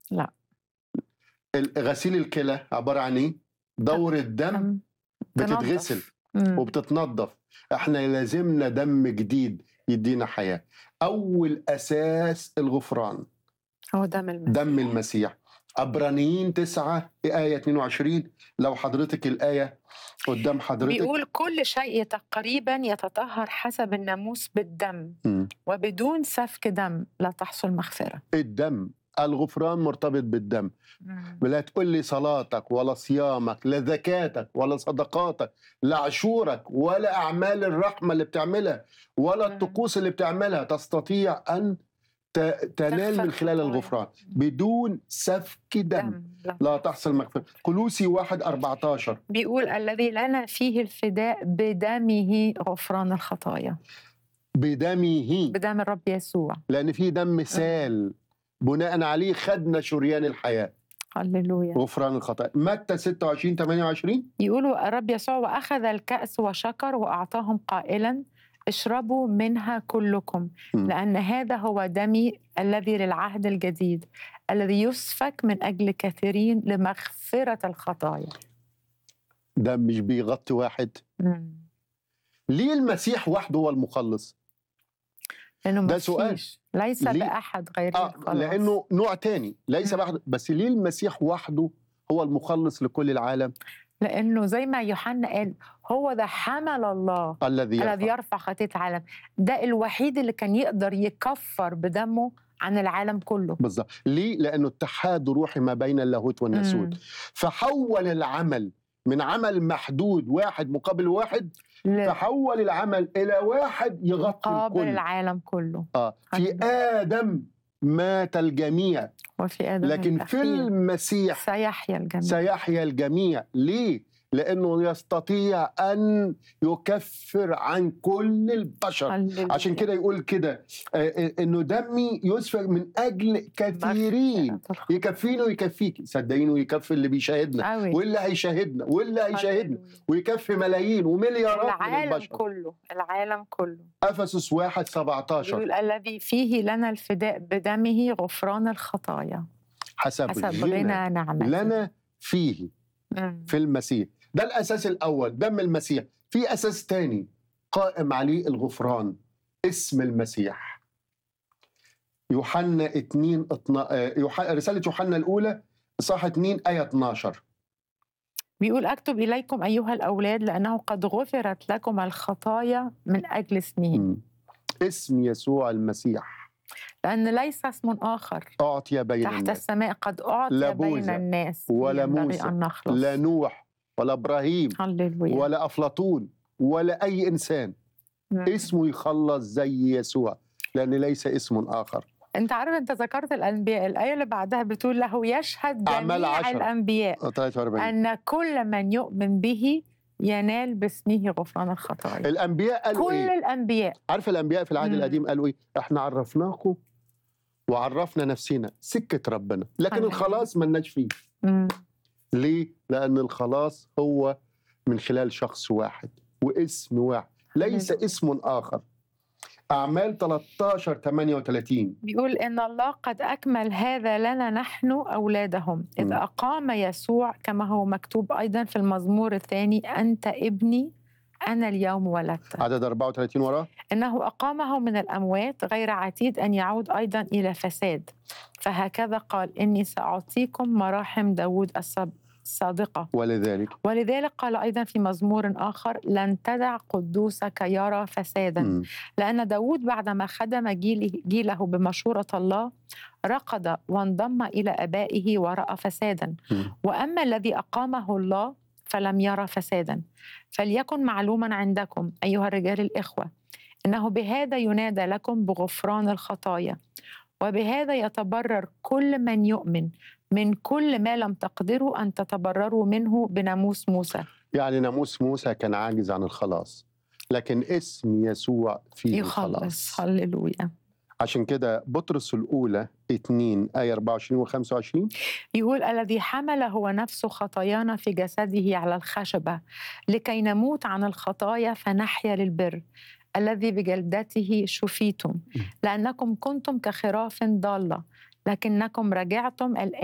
لا ال- غسيل الكلى عباره عن ايه دورة دم دم بتتغسل تنظف. مم. وبتتنظف احنا لازمنا دم جديد يدينا حياه اول اساس الغفران هو دم المسيح دم المسيح عبرانيين 9 آية 22 لو حضرتك الآية قدام حضرتك بيقول كل شيء تقريبا يتطهر حسب الناموس بالدم مم. وبدون سفك دم لا تحصل مغفرة الدم الغفران مرتبط بالدم لا تقول لي صلاتك ولا صيامك لا زكاتك ولا صدقاتك لا عشورك ولا أعمال الرحمة اللي بتعملها ولا مم. الطقوس اللي بتعملها تستطيع أن ت- تنال تغفر من خلال خطايا. الغفران بدون سفك دم دم لا. لا تحصل مغفرة كلوسي 1 14 بيقول الذي لنا فيه الفداء بدمه غفران الخطايا بدمه بدم الرب يسوع لان في دم سال بناء عليه خدنا شريان الحياه هللويا غفران الخطايا متى 26 28 يقولوا الرب يسوع واخذ الكاس وشكر واعطاهم قائلا اشربوا منها كلكم مم. لان هذا هو دمي الذي للعهد الجديد الذي يسفك من اجل كثيرين لمغفره الخطايا ده مش بيغطي واحد مم. ليه المسيح وحده هو المخلص لانه ده ما سؤال. فيش ليس ليه؟ باحد غيره اه خلاص. لانه نوع تاني ليس مم. واحد بس ليه المسيح وحده هو المخلص لكل العالم لانه زي ما يوحنا قال هو ده حمل الله الذي الذي يرفع يرفع خطيه العالم ده الوحيد اللي كان يقدر يكفر بدمه عن العالم كله بالظبط ليه لانه اتحاد روحي ما بين اللاهوت والناسوت مم. فحول العمل من عمل محدود واحد مقابل واحد ل- فحول العمل الى واحد يغطي مقابل الكل العالم كله اه في هللويا. ادم مات الجميع وفي ادم لكن في الأخير المسيح سيحيا الجميع سيحيا الجميع ليه لانه يستطيع ان يكفر عن كل البشر هللويا. عشان كده يقول كده آه، آه، انه دمي يسفك من اجل كثيرين مغفرة الخطايا. يكفيني ويكفيك صدقيني ويكفي اللي بيشاهدنا أوي. واللي هيشاهدنا واللي هيشاهدنا هللويا. ويكفي ملايين ومليارات من العالم البشر كله العالم كله افسس 1 17 يقول الذي فيه لنا الفداء بدمه غفران الخطايا حسب, حسب غنى غنى نعمته لنا فيه مم. في المسيح ده الاساس الاول دم المسيح في اساس تاني قائم عليه الغفران اسم المسيح يوحنا 2 اتنا- آه، يوح- رساله يوحنا الاولى صح 2 ايه 12 بيقول أكتب إليكم أيها الأولاد لأنه قد غفرت لكم الخطايا من أجل اسمه مم. اسم يسوع المسيح لأن ليس اسم آخر اعطي بين تحت الناس السماء قد أعطي لا بين بوذا الناس ولا ينبغي موسى أن نخلص لا نوح ولا ابراهيم هللويا ولا افلاطون ولا اي انسان مم. اسمه يخلص زي يسوع لان ليس اسم اخر أنت عارف أنت ذكرت الأنبياء الآية اللي بعدها بتقول له يشهد أعمال جميع عشرة. الأنبياء 43 أن كل من يؤمن به ينال باسمه غفران الخطايا الانبياء قالوا كل ايه الأنبياء عارف الانبياء في العهد مم. القديم قالوا ايه احنا عرفناكم وعرفنا نفسنا سكه ربنا لكن هللويا. الخلاص ملناش فيه مم. ليه لان الخلاص هو من خلال شخص واحد واسم واحد ليس هللويا. اسم اخر اعمال 13 38 بيقول إن الله قد أكمل هذا لنا نحن أولادهم إذ مم. أقام يسوع كما هو مكتوب أيضا في المزمور الثاني أنت ابني أنا اليوم ولدت عدد 34 وراه إنه أقامه من الأموات غير عتيد أن يعود أيضا إلى فساد فهكذا قال إني سأعطيكم مراحم داود الصب- الصادقة ولذلك ولذلك قال أيضا في مزمور آخر لن تدع قدوسك يرى فسادا مم. لأن داود بعدما خدم جيله, جيله بمشورة الله رقد وانضم إلى أبائه ورأى فسادا مم. وأما الذي أقامه الله فلم يرى فسادا فليكن معلوما عندكم أيها الرجال الإخوة إنه بهذا ينادى لكم بغفران الخطايا وبهذا يتبرر كل من يؤمن من كل ما لم تقدروا أن تتبرروا منه بناموس موسى يعني ناموس موسى كان عاجز عن الخلاص لكن اسم يسوع فيه يخلص الخلاص هللويا عشان كده بطرس الأولى 2 آية 24 و 25 يقول الذي حمل هو نفسه خطايانا في جسده على الخشبة لكي نموت عن الخطايا فنحيا للبر الذي بجلدته شفيتم لأنكم كنتم كخراف ضالة لكنكم رجعتم الآن